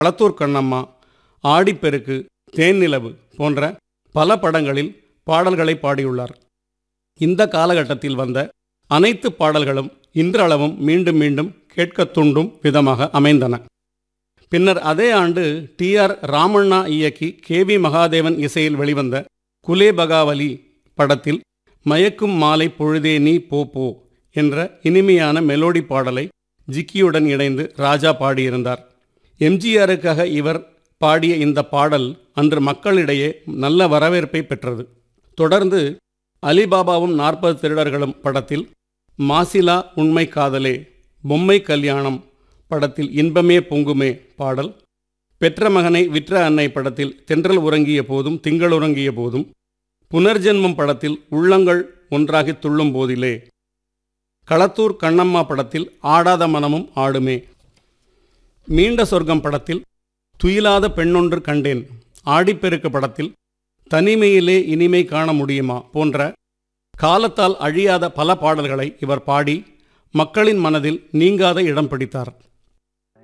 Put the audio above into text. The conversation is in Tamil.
களத்தூர் கண்ணம்மா ஆடிப்பெருக்கு தேன்நிலவு போன்ற பல படங்களில் பாடல்களை பாடியுள்ளார் இந்த காலகட்டத்தில் வந்த அனைத்து பாடல்களும் இன்றளவும் மீண்டும் மீண்டும் கேட்கத் தூண்டும் விதமாக அமைந்தன பின்னர் அதே ஆண்டு டி ஆர் ராமண்ணா இயக்கி கே வி மகாதேவன் இசையில் வெளிவந்த குலே பகாவலி படத்தில் மயக்கும் மாலை பொழுதே நீ போ போ என்ற இனிமையான மெலோடி பாடலை ஜிக்கியுடன் இணைந்து ராஜா பாடியிருந்தார் எம்ஜிஆருக்காக இவர் பாடிய இந்த பாடல் அன்று மக்களிடையே நல்ல வரவேற்பை பெற்றது தொடர்ந்து அலிபாபாவும் நாற்பது திருடர்களும் படத்தில் மாசிலா உண்மை காதலே பொம்மை கல்யாணம் படத்தில் இன்பமே பொங்குமே பாடல் பெற்ற மகனை விற்ற அன்னை படத்தில் தென்றல் உறங்கிய போதும் திங்கள் உறங்கிய போதும் புனர்ஜென்மம் படத்தில் உள்ளங்கள் ஒன்றாகி துள்ளும் போதிலே களத்தூர் கண்ணம்மா படத்தில் ஆடாத மனமும் ஆடுமே மீண்ட சொர்க்கம் படத்தில் துயிலாத பெண்ணொன்று கண்டேன் ஆடிப்பெருக்கு படத்தில் தனிமையிலே இனிமை காண முடியுமா போன்ற காலத்தால் அழியாத பல பாடல்களை இவர் பாடி மக்களின் மனதில் நீங்காத இடம் பிடித்தார்